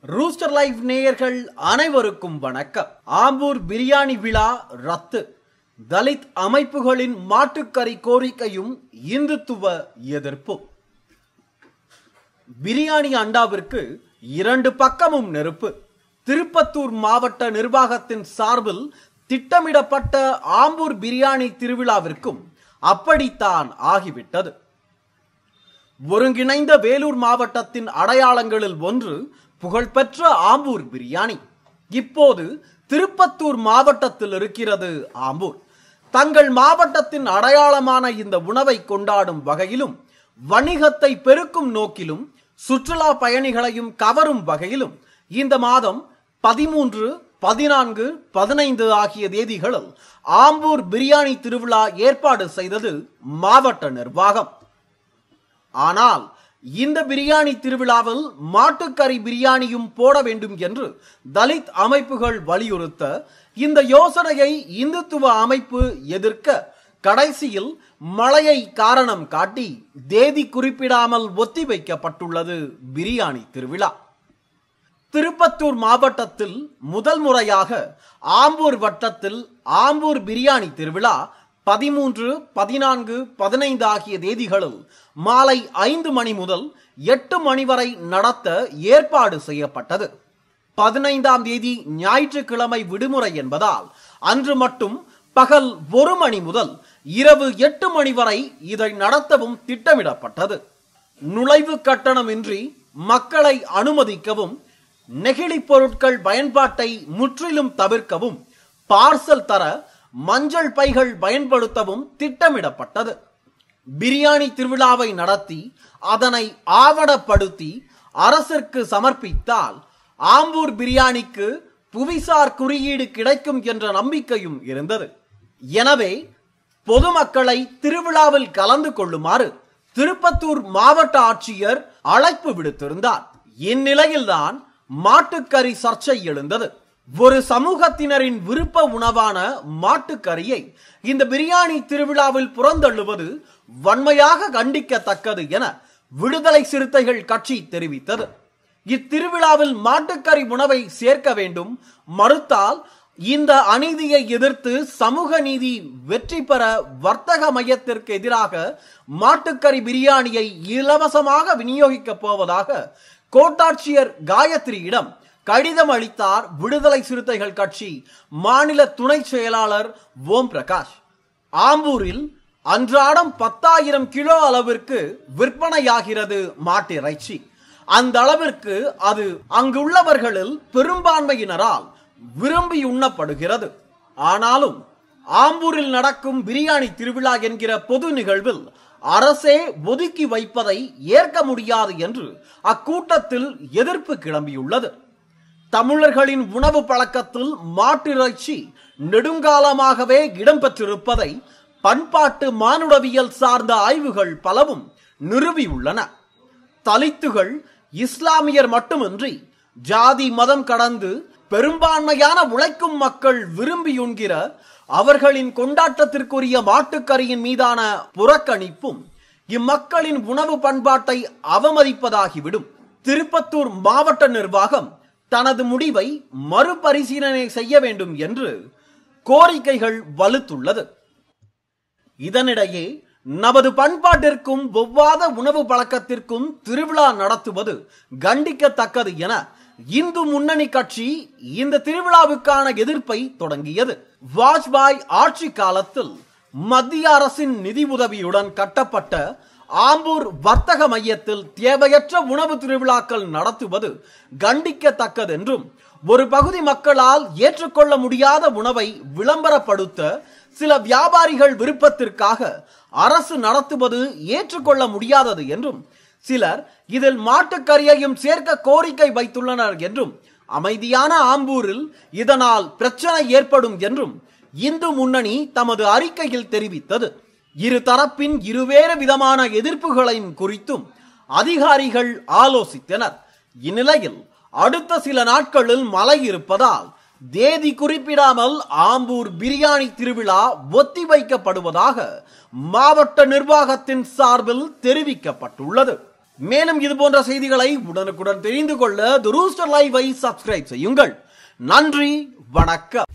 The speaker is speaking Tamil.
ரூஸ்டர் லைவ் நேயர்கள் அனைவருக்கும் வணக்கம் ஆம்பூர் பிரியாணி விழா ரத்து தலித் அமைப்புகளின் மாட்டுக்கறி கோரிக்கையும் இந்துத்துவ எதிர்ப்பு பிரியாணி அண்டாவிற்கு இரண்டு பக்கமும் நெருப்பு திருப்பத்தூர் மாவட்ட நிர்வாகத்தின் சார்பில் திட்டமிடப்பட்ட ஆம்பூர் பிரியாணி திருவிழாவிற்கும் அப்படித்தான் ஆகிவிட்டது ஒருங்கிணைந்த வேலூர் மாவட்டத்தின் அடையாளங்களில் ஒன்று புகழ்பெற்ற ஆம்பூர் பிரியாணி இப்போது திருப்பத்தூர் மாவட்டத்தில் இருக்கிறது ஆம்பூர் தங்கள் மாவட்டத்தின் அடையாளமான இந்த உணவை கொண்டாடும் வகையிலும் வணிகத்தை பெருக்கும் நோக்கிலும் சுற்றுலா பயணிகளையும் கவரும் வகையிலும் இந்த மாதம் பதிமூன்று பதினான்கு பதினைந்து ஆகிய தேதிகளில் ஆம்பூர் பிரியாணி திருவிழா ஏற்பாடு செய்தது மாவட்ட நிர்வாகம் ஆனால் இந்த பிரியாணி திருவிழாவில் மாட்டுக்கறி பிரியாணியும் போட வேண்டும் என்று தலித் அமைப்புகள் வலியுறுத்த இந்த யோசனையை இந்துத்துவ அமைப்பு எதிர்க்க கடைசியில் மழையை காரணம் காட்டி தேதி குறிப்பிடாமல் ஒத்திவைக்கப்பட்டுள்ளது பிரியாணி திருவிழா திருப்பத்தூர் மாவட்டத்தில் முதல் முறையாக ஆம்பூர் வட்டத்தில் ஆம்பூர் பிரியாணி திருவிழா பதிமூன்று பதினான்கு பதினைந்து ஆகிய தேதிகளில் மாலை ஐந்து மணி முதல் எட்டு மணி வரை நடத்த ஏற்பாடு செய்யப்பட்டது பதினைந்தாம் தேதி ஞாயிற்றுக்கிழமை விடுமுறை என்பதால் அன்று மட்டும் பகல் ஒரு மணி முதல் இரவு எட்டு மணி வரை இதை நடத்தவும் திட்டமிடப்பட்டது நுழைவு கட்டணமின்றி மக்களை அனுமதிக்கவும் நெகிழி பொருட்கள் பயன்பாட்டை முற்றிலும் தவிர்க்கவும் பார்சல் தர மஞ்சள் பைகள் பயன்படுத்தவும் திட்டமிடப்பட்டது பிரியாணி திருவிழாவை நடத்தி அதனை ஆவணப்படுத்தி அரசிற்கு சமர்ப்பித்தால் ஆம்பூர் பிரியாணிக்கு புவிசார் குறியீடு கிடைக்கும் என்ற நம்பிக்கையும் இருந்தது எனவே பொதுமக்களை திருவிழாவில் கலந்து கொள்ளுமாறு திருப்பத்தூர் மாவட்ட ஆட்சியர் அழைப்பு விடுத்திருந்தார் இந்நிலையில்தான் மாட்டுக்கறி சர்ச்சை எழுந்தது ஒரு சமூகத்தினரின் விருப்ப உணவான மாட்டுக்கறியை இந்த பிரியாணி திருவிழாவில் புறந்தள்ளுவது வன்மையாக கண்டிக்கத்தக்கது என விடுதலை சிறுத்தைகள் கட்சி தெரிவித்தது இத்திருவிழாவில் மாட்டுக்கறி உணவை சேர்க்க வேண்டும் மறுத்தால் இந்த அநீதியை எதிர்த்து சமூக நீதி வெற்றி பெற வர்த்தக மையத்திற்கு எதிராக மாட்டுக்கறி பிரியாணியை இலவசமாக விநியோகிக்கப் போவதாக கோட்டாட்சியர் காயத்ரியிடம் கடிதம் அளித்தார் விடுதலை சிறுத்தைகள் கட்சி மாநில துணை செயலாளர் ஓம் பிரகாஷ் ஆம்பூரில் அன்றாடம் பத்தாயிரம் கிலோ அளவிற்கு விற்பனையாகிறது மாட்டிறைச்சி அந்த அளவிற்கு அது அங்குள்ளவர்களில் பெரும்பான்மையினரால் விரும்பி உண்ணப்படுகிறது ஆனாலும் ஆம்பூரில் நடக்கும் பிரியாணி திருவிழா என்கிற பொது நிகழ்வில் அரசே ஒதுக்கி வைப்பதை ஏற்க முடியாது என்று அக்கூட்டத்தில் எதிர்ப்பு கிளம்பியுள்ளது தமிழர்களின் உணவு பழக்கத்தில் மாட்டிறைச்சி நெடுங்காலமாகவே இடம்பெற்றிருப்பதை பண்பாட்டு மானுடவியல் சார்ந்த ஆய்வுகள் பலவும் நிறுவியுள்ளன தலித்துகள் இஸ்லாமியர் மட்டுமின்றி ஜாதி மதம் கடந்து பெரும்பான்மையான உழைக்கும் மக்கள் விரும்பியுண்கிற அவர்களின் கொண்டாட்டத்திற்குரிய மாட்டுக்கறியின் மீதான புறக்கணிப்பும் இம்மக்களின் உணவு பண்பாட்டை அவமதிப்பதாகிவிடும் திருப்பத்தூர் மாவட்ட நிர்வாகம் தனது முடிவை மறுபரிசீலனை செய்ய வேண்டும் என்று கோரிக்கைகள் வலுத்துள்ளது இதனிடையே நமது பண்பாட்டிற்கும் ஒவ்வாத உணவு பழக்கத்திற்கும் திருவிழா நடத்துவது கண்டிக்கத்தக்கது என இந்து முன்னணி கட்சி இந்த திருவிழாவுக்கான எதிர்ப்பை தொடங்கியது வாஜ்பாய் ஆட்சி காலத்தில் மத்திய அரசின் நிதி உதவியுடன் கட்டப்பட்ட ஆம்பூர் வர்த்தக மையத்தில் தேவையற்ற உணவு திருவிழாக்கள் நடத்துவது கண்டிக்கத்தக்கதென்றும் ஒரு பகுதி மக்களால் ஏற்றுக்கொள்ள முடியாத உணவை விளம்பரப்படுத்த சில வியாபாரிகள் விருப்பத்திற்காக அரசு நடத்துவது ஏற்றுக்கொள்ள முடியாதது என்றும் சிலர் இதில் மாட்டுக்கறியையும் சேர்க்க கோரிக்கை வைத்துள்ளனர் என்றும் அமைதியான ஆம்பூரில் இதனால் பிரச்சனை ஏற்படும் என்றும் இந்து முன்னணி தமது அறிக்கையில் தெரிவித்தது இரு தரப்பின் இருவேறு விதமான எதிர்ப்புகளையும் குறித்தும் அதிகாரிகள் ஆலோசித்தனர் இந்நிலையில் அடுத்த சில நாட்களில் மழை இருப்பதால் தேதி குறிப்பிடாமல் ஆம்பூர் பிரியாணி திருவிழா ஒத்திவைக்கப்படுவதாக மாவட்ட நிர்வாகத்தின் சார்பில் தெரிவிக்கப்பட்டுள்ளது மேலும் இது போன்ற செய்திகளை உடனுக்குடன் தெரிந்து கொள்ள துரூஸ்டர் லைவை சப்ஸ்கிரைப் செய்யுங்கள் நன்றி வணக்கம்